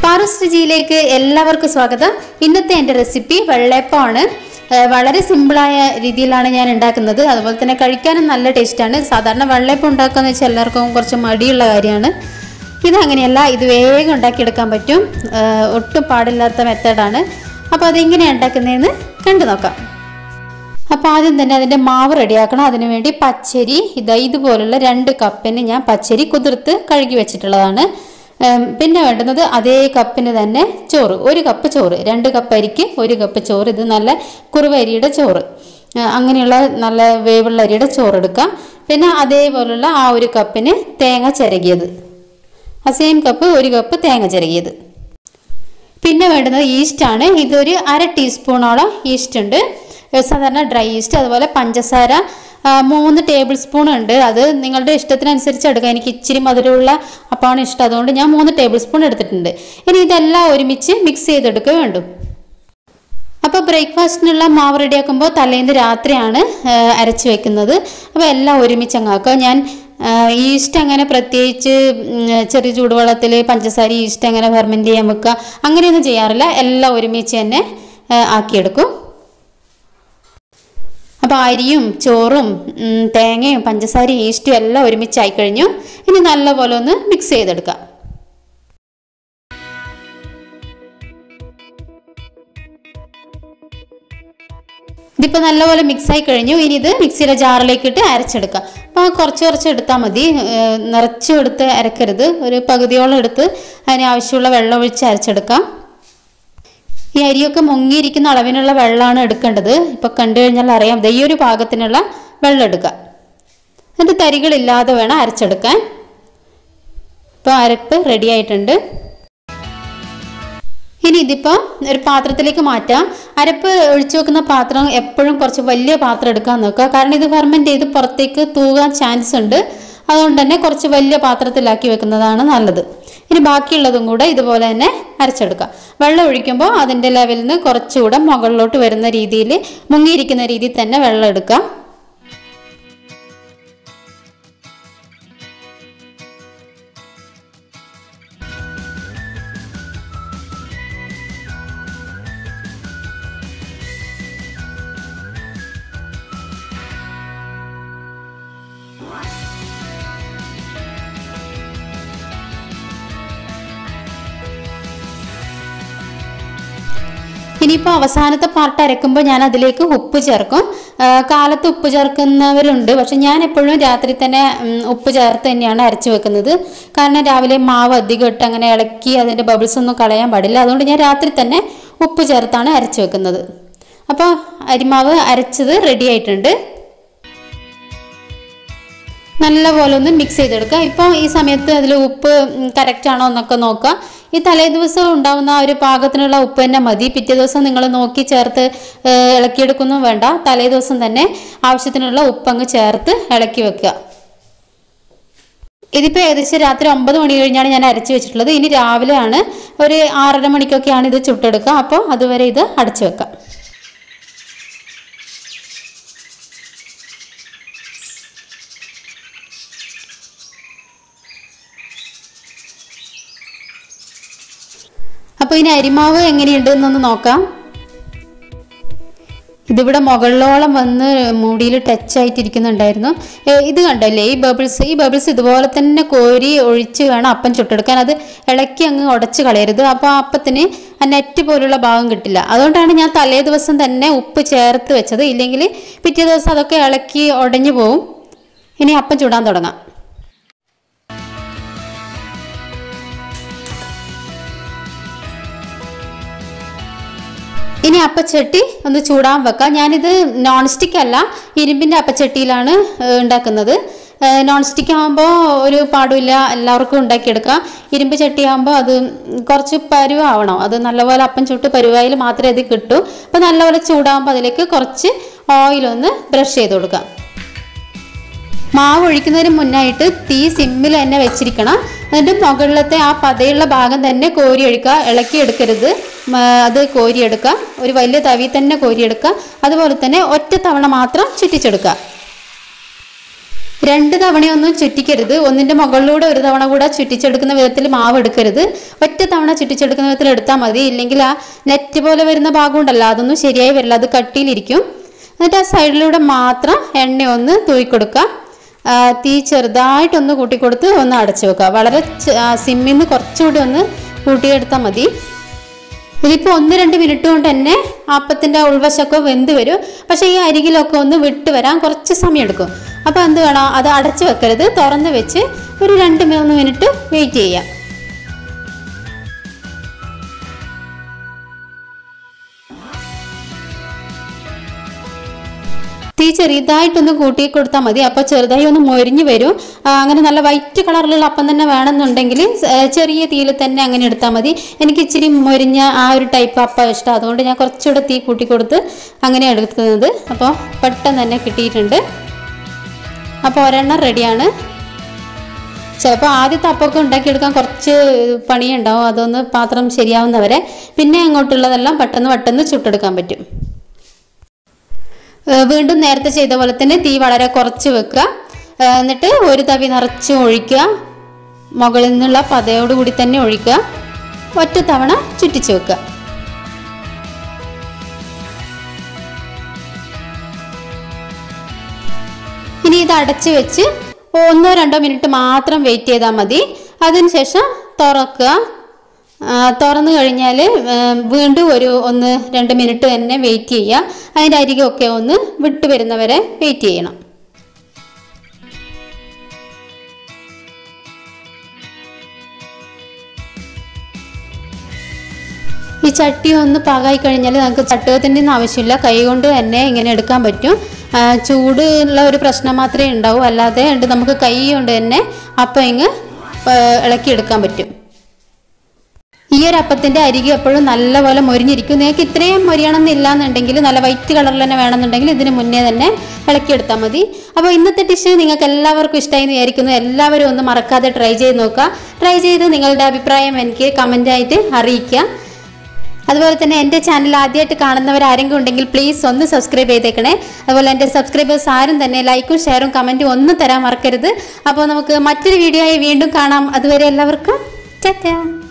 പാറൂസ് രുചിയിലേക്ക് എല്ലാവർക്കും സ്വാഗതം ഇന്നത്തെ എൻ്റെ റെസിപ്പി വെള്ളയപ്പമാണ് ഏഹ് വളരെ സിമ്പിളായ രീതിയിലാണ് ഞാൻ ഉണ്ടാക്കുന്നത് അതുപോലെ തന്നെ കഴിക്കാനും നല്ല ടേസ്റ്റാണ് സാധാരണ വെള്ളയപ്പം ഉണ്ടാക്കുക വെച്ചാൽ എല്ലാവർക്കും കുറച്ച് മടിയുള്ള കാര്യമാണ് ഇതങ്ങനെയല്ല ഇത് വേഗം ഉണ്ടാക്കിയെടുക്കാൻ പറ്റും ഏഹ് ഒട്ടും പാടില്ലാത്ത മെത്തേഡാണ് അപ്പോൾ അതെങ്ങനെയാണ് ഉണ്ടാക്കുന്നതെന്ന് കണ്ടു നോക്കാം അപ്പോൾ ആദ്യം തന്നെ അതിൻ്റെ മാവ് റെഡിയാക്കണം അതിനു വേണ്ടി പച്ചരി ഇതാ ഇതുപോലുള്ള രണ്ട് കപ്പിന് ഞാൻ പച്ചരി കുതിർത്ത് കഴുകി വെച്ചിട്ടുള്ളതാണ് ഉം, പിന്നെ വേണ്ടുന്നത് അതേ കപ്പിന് തന്നെ ചോറ് ഒരു കപ്പ് ചോറ് രണ്ട് കപ്പ് അരിക്ക് ഒരു കപ്പ് ചോറ് ഇത് നല്ല കുറുവരിയുടെ ചോറ് ആ, അങ്ങനെയുള്ള നല്ല വേവുള്ള അരിയുടെ ചോറ് എടുക്കാം പിന്നെ അതേപോലുള്ള ആ ഒരു കപ്പിന് തേങ്ങ ചിരകിയത് ആ സെയിം കപ്പ് ഒരു കപ്പ് തേങ്ങ ചിരകിയത് പിന്നെ വേണ്ടുന്നത് ഈസ്റ്റ് ആണ് ഇതൊരു അര ടീസ്പൂണോളം ഈസ്റ്റ് ഉണ്ട് ഏഹ് സാധാരണ ഡ്രൈ ഈസ്റ്റ് അതുപോലെ പഞ്ചസാര ആ, മൂന്ന് ടേബിൾ സ്പൂൺ ഉണ്ട് അത് നിങ്ങളുടെ ഇഷ്ടത്തിനനുസരിച്ച് എടുക്കാം എനിക്ക് ഇച്ചിരി മധുരമുള്ള അപ്പമാണ് ഇഷ്ടം അതുകൊണ്ട് ഞാൻ മൂന്ന് ടേബിൾ സ്പൂൺ എടുത്തിട്ടുണ്ട് ഇനി ഇതെല്ലാം ഒരുമിച്ച് മിക്സ് ചെയ്തെടുക്കുക വേണ്ടു അപ്പോൾ ബ്രേക്ക്ഫാസ്റ്റിനുള്ള മാവ് റെഡിയാക്കുമ്പോൾ തലേന്ന് രാത്രിയാണ് ആ, അരച്ച് വെക്കുന്നത് അപ്പോൾ എല്ലാം ഒരുമിച്ച് അങ്ങാക്കുക ഞാൻ ആ, ഈസ്റ്റ് അങ്ങനെ പ്രത്യേകിച്ച് ഉം, ചെറിയ ചൂടുവെള്ളത്തിൽ പഞ്ചസാര ഈസ്റ്റ് അങ്ങനെ ഫെർമെൻറ്റ് ചെയ്യാൻ വെക്കുക അങ്ങനെയൊന്നും ചെയ്യാറില്ല എല്ലാം ഒരുമിച്ച് തന്നെ ആ, ആക്കിയെടുക്കും അപ്പോൾ അരിയും ചോറും ഉം, തേങ്ങയും പഞ്ചസാരയും ഈസ്റ്റും എല്ലാം ഒരുമിച്ചായി കഴിഞ്ഞു ഇനി നല്ലപോലെ ഒന്ന് മിക്സ് ചെയ്തെടുക്കാം ഇതിപ്പോൾ നല്ലപോലെ മിക്സായി കഴിഞ്ഞു ഇനി ഇത് മിക്സിയുടെ ജാറിലേക്ക് ഇട്ട് അരച്ചെടുക്കാം അപ്പോൾ കുറച്ച് കുറച്ച് എടുത്താൽ മതി ഏഹ് നിറച്ചും എടുത്ത് അരക്കരുത് ഒരു പകുതിയോളം എടുത്ത് അതിന് ആവശ്യമുള്ള വെള്ളം ഒഴിച്ച് അരച്ചെടുക്കാം ഈ അരിയൊക്കെ മുങ്ങിയിരിക്കുന്ന അളവിനുള്ള വെള്ളമാണ് എടുക്കേണ്ടത് ഇപ്പോൾ കണ്ടു കഴിഞ്ഞാൽ അറിയാം ദേ ഈ ഒരു പാകത്തിനുള്ള വെള്ളം എടുക്കുക എന്നിട്ട് തരികളില്ലാതെ വേണം അരച്ചെടുക്കാൻ ഇപ്പോൾ അരപ്പ് റെഡി ആയിട്ടുണ്ട് ഇനി ഇതിപ്പോൾ ഒരു പാത്രത്തിലേക്ക് മാറ്റാം അരപ്പ് ഒഴിച്ചു വെക്കുന്ന പാത്രം എപ്പോഴും കുറച്ച് വലിയ പാത്രം എടുക്കാൻ നോക്കുക കാരണം ഇത് ഫെർമെൻറ്റ് ചെയ്ത് പുറത്തേക്ക് തൂകാൻ ചാൻസ് ഉണ്ട് അതുകൊണ്ട് തന്നെ കുറച്ച് വലിയ പാത്രത്തിലാക്കി വെക്കുന്നതാണ് നല്ലത് ഇനി ബാക്കിയുള്ളതും കൂടെ ഇതുപോലെ തന്നെ അരച്ചെടുക്കുക വെള്ളം ഒഴിക്കുമ്പോൾ അതിൻ്റെ ലെവലിൽ നിന്ന് കുറച്ചുകൂടെ മുകളിലോട്ട് വരുന്ന രീതിയിൽ മുങ്ങിയിരിക്കുന്ന രീതിയിൽ തന്നെ വെള്ളം എടുക്കുക ഇനിയിപ്പോൾ അവസാനത്തെ പാർട്ട് അരക്കുമ്പോൾ ഞാൻ അതിലേക്ക് ഉപ്പ് ചേർക്കും ആ, കാലത്ത് ഉപ്പ് ചേർക്കുന്നവരുണ്ട് പക്ഷെ ഞാൻ എപ്പോഴും രാത്രി തന്നെ ഉം, ഉപ്പ് ചേർത്ത് തന്നെയാണ് അരച്ച് വെക്കുന്നത് കാരണം രാവിലെ മാവ് അധികം ഇട്ട് അങ്ങനെ ഇളക്കി അതിൻ്റെ ബബിൾസ് ഒന്നും കളയാൻ പാടില്ല അതുകൊണ്ട് ഞാൻ രാത്രി തന്നെ ഉപ്പ് ചേർത്താണ് അരച്ച് വെക്കുന്നത് അപ്പോൾ അരിമാവ് അരച്ചത് റെഡി ആയിട്ടുണ്ട് നല്ലപോലെ ഒന്ന് മിക്സ് ചെയ്തെടുക്കുക ഇപ്പോൾ ഈ സമയത്ത് അതിൽ ഉപ്പ് കറക്റ്റ് ആണോ എന്നൊക്കെ നോക്കുക ഈ തലേ ദിവസം ഉണ്ടാവുന്ന ആ ഒരു പാകത്തിനുള്ള ഉപ്പ് തന്നെ മതി പിറ്റേ ദിവസം നിങ്ങൾ നോക്കി ചേർത്ത് ഏഹ്, ഇളക്കിയെടുക്കൊന്നും വേണ്ട തലേ ദിവസം തന്നെ ആവശ്യത്തിനുള്ള ഉപ്പ് അങ്ങ് ചേർത്ത് ഇളക്കി വെക്കുക ഇതിപ്പോൾ ഏകദേശം രാത്രി ഒമ്പത് മണി കഴിഞ്ഞാണ് ഞാൻ അരച്ച് വെച്ചിട്ടുള്ളത് ഇനി രാവിലെയാണ് ഒരു ആറര മണിക്കൊക്കെയാണ് ഇത് ചുട്ടെടുക്കുക അപ്പോൾ അതുവരെ ഇത് അടച്ചു വെക്കാം അപ്പോൾ ഇനി അരിമാവ് എങ്ങനെയുണ്ട് എന്നൊന്ന് നോക്കാം ഇതിവിടെ മുകളിലോളം വന്ന് മൂടിയിൽ ടച്ച് ആയിട്ടിരിക്കുന്നുണ്ടായിരുന്നു ഏ, ഇത് കണ്ടല്ലേ ഈ ബബിൾസ് ഈ ബബിൾസ് ഇതുപോലെ തന്നെ കോരി ഒഴിച്ച് വേണം അപ്പം ചുട്ടെടുക്കാൻ അത് ഇളക്കി അങ്ങ് ഉടച്ച് കളയരുത് അപ്പോൾ ആ അപ്പത്തിന് ആ നെറ്റ് പോലുള്ള ഭാഗം കിട്ടില്ല അതുകൊണ്ടാണ് ഞാൻ തലേ ദിവസം തന്നെ ഉപ്പ് ചേർത്ത് വെച്ചത് ഇല്ലെങ്കിൽ പിറ്റേ ദിവസം അതൊക്കെ ഇളക്കി ഉടഞ്ഞു പോവും ഇനി അപ്പം ചുടാൻ തുടങ്ങാം ഇനി അപ്പച്ചട്ടി ഒന്ന് ചൂടാൻ വെക്കാം ഞാനിത് നോൺ സ്റ്റിക്ക് അല്ല ഇരുമ്പിൻ്റെ അപ്പച്ചട്ടിയിലാണ് ഏഹ്, ഉണ്ടാക്കുന്നത് ഏഹ്, നോൺ സ്റ്റിക്ക് ആകുമ്പോൾ ഒരു പാടുമില്ല എല്ലാവർക്കും ഉണ്ടാക്കിയെടുക്കാം ഇരുമ്പ് ചട്ടി ആകുമ്പോൾ അത് കുറച്ച് പരുവാവണം അത് നല്ലപോലെ അപ്പം ചുട്ട് പരുവായിൽ മാത്രമേ അത് കിട്ടൂ അപ്പോൾ നല്ലപോലെ ചൂടാകുമ്പോൾ അതിലേക്ക് കുറച്ച് ഓയിലൊന്ന് ബ്രഷ് ചെയ്ത് കൊടുക്കാം മാവ് ഒഴിക്കുന്നതിന് മുന്നായിട്ട് തീ സിമ്മിൽ തന്നെ വെച്ചിരിക്കണം എന്നിട്ട് മുകളിലത്തെ ആ പതയുള്ള ഭാഗം തന്നെ കോരി ഒഴിക്കുക ഇളക്കി എടുക്കരുത് മ, അത് കോരിയെടുക്കുക ഒരു വലിയ തവി തന്നെ കോരിയെടുക്കുക അതുപോലെ തന്നെ ഒറ്റ തവണ മാത്രം ചുറ്റിച്ചെടുക്കുക രണ്ട് തവണയൊന്നും ചുറ്റിക്കരുത് ഒന്നിന്റെ മുകളിലൂടെ ഒരു തവണ കൂടെ ചുറ്റിച്ചെടുക്കുന്ന വിധത്തിൽ മാവ് എടുക്കരുത് ഒറ്റ തവണ ചുറ്റിച്ചെടുക്കുന്ന വിധത്തിൽ എടുത്താൽ മതി ഇല്ലെങ്കിൽ ആ നെറ്റ് പോലെ വരുന്ന ഭാഗം ഉണ്ടല്ലോ അതൊന്നും ശരിയായി വരില്ല അത് കട്ടിയിലിരിക്കും എന്നിട്ട് ആ സൈഡിലൂടെ മാത്രം എണ്ണ ഒന്ന് തൂയിക്കൊടുക്കുക ആ, തീ ചെറുതായിട്ടൊന്ന് കൂട്ടിക്കൊടുത്ത് ഒന്ന് അടച്ചു വെക്കുക വളരെ സിമ്മിൽ നിന്ന് കുറച്ചുകൂടി ഒന്ന് കൂട്ടിയെടുത്താൽ മതി ഇതിപ്പോൾ ഒന്ന് രണ്ട് മിനിറ്റ് കൊണ്ട് തന്നെ അപ്പത്തിൻ്റെ ഉൾവശമൊക്കെ വെന്ത് വരും പക്ഷേ ഈ അരികിലൊക്കെ ഒന്ന് വിട്ട് വരാൻ കുറച്ച് സമയം എടുക്കും അപ്പോൾ എന്ത് വേണം അത് അടച്ചു വെക്കരുത് തുറന്ന് വെച്ച് ഒരു രണ്ട് മൂന്ന് മിനിറ്റ് വെയിറ്റ് ചെയ്യാം തീ ചെറുതായിട്ടൊന്ന് കൂട്ടി കൊടുത്താൽ മതി അപ്പോൾ ചെറുതായി ഒന്ന് മൊരിഞ്ഞ് വരും ആ, അങ്ങനെ നല്ല വൈറ്റ് കളറിലുള്ള അപ്പം തന്നെ വേണമെന്നുണ്ടെങ്കിൽ ആ, ചെറിയ തീയിൽ തന്നെ അങ്ങനെ എടുത്താൽ മതി എനിക്ക് ഇച്ചിരി മൊരിഞ്ഞ ആ ഒരു ടൈപ്പ് അപ്പം ഇഷ്ടം അതുകൊണ്ട് ഞാൻ കുറച്ചുകൂടെ തീ കൂട്ടി കൊടുത്ത് അങ്ങനെ എടുക്കുന്നത് അപ്പോൾ പെട്ടെന്ന് തന്നെ കിട്ടിയിട്ടുണ്ട് അപ്പോൾ ഒരെണ്ണം റെഡിയാണ് ചിലപ്പോൾ ആദ്യത്തെ അപ്പമൊക്കെ ഉണ്ടാക്കിയെടുക്കാൻ കുറച്ച് പണിയുണ്ടാവും അതൊന്ന് പാത്രം ശരിയാവുന്നവരെ പിന്നെ അങ്ങോട്ടുള്ളതെല്ലാം പെട്ടെന്ന് പെട്ടെന്ന് ചുട്ടെടുക്കാൻ പറ്റും ഏഹ് വീണ്ടും നേരത്തെ ചെയ്ത പോലെ തന്നെ തീ വളരെ കുറച്ച് വെക്കുക ഏഹ് എന്നിട്ട് ഒരു തവി നിറച്ച് ഒഴിക്കുക മുകളിൽ നിന്നുള്ള പതയോടുകൂടി തന്നെ ഒഴിക്കുക ഒറ്റ തവണ ചുറ്റിച്ച് വെക്കുക ഇനി ഇത് അടച്ച് വെച്ച് ഒന്നോ രണ്ടോ മിനിറ്റ് മാത്രം വെയിറ്റ് ചെയ്താൽ മതി അതിനുശേഷം തുറക്കുക ആ, തുറന്നു കഴിഞ്ഞാൽ വീണ്ടും ഒരു ഒന്ന് രണ്ട് മിനിറ്റ് തന്നെ വെയിറ്റ് ചെയ്യുക അതിൻ്റെ അരികൊക്കെ ഒന്ന് വിട്ട് വരുന്നവരെ വെയിറ്റ് ചെയ്യണം ഈ ചട്ടി ഒന്ന് പാകായി കഴിഞ്ഞാൽ നമുക്ക് ചട്ടുകത്തിൻ്റെ ഒന്നും ആവശ്യമില്ല കൈ കൊണ്ട് തന്നെ ഇങ്ങനെ എടുക്കാൻ പറ്റും ആ, ചൂട് ഉള്ള ഒരു പ്രശ്നം മാത്രമേ ഉണ്ടാവൂ അല്ലാതെ ഉണ്ട് നമുക്ക് കൈ കൊണ്ട് തന്നെ അപ്പം ഇങ്ങ് ഇളക്കി എടുക്കാൻ പറ്റും ഈ ഒരു അപ്പത്തിന്റെ അരികെ എപ്പോഴും നല്ലപോലെ മൊരിഞ്ഞിരിക്കും നിങ്ങൾക്ക് ഇത്രയും മൊരിയണമെന്നില്ല എന്നുണ്ടെങ്കിൽ നല്ല വൈറ്റ് കളറിൽ തന്നെ വേണമെന്നുണ്ടെങ്കിൽ ഇതിന് മുന്നേ തന്നെ ഇളക്കിയെടുത്താൽ മതി അപ്പോൾ ഇന്നത്തെ ഡിഷ് നിങ്ങൾക്ക് എല്ലാവർക്കും ഇഷ്ടമായി എന്ന് വിചാരിക്കുന്നു എല്ലാവരും ഒന്ന് മറക്കാതെ ട്രൈ ചെയ്ത് നോക്കുക ട്രൈ ചെയ്ത് നിങ്ങളുടെ അഭിപ്രായം എനിക്ക് കമൻ്റായിട്ട് അറിയിക്കുക അതുപോലെ തന്നെ എൻ്റെ ചാനൽ ആദ്യമായിട്ട് കാണുന്നവർ ആരെങ്കിലും ഉണ്ടെങ്കിൽ പ്ലീസ് ഒന്ന് സബ്സ്ക്രൈബ് ചെയ്തേക്കണേ അതുപോലെ എൻ്റെ സബ്സ്ക്രൈബേഴ്സ് ആരും തന്നെ ലൈക്കും ഷെയറും കമൻറ്റും ഒന്നും തരാൻ മറക്കരുത് അപ്പോൾ നമുക്ക് മറ്റൊരു വീഡിയോ ആയി വീണ്ടും കാണാം അതുവരെ എല്ലാവർക്കും ടാറ്റാ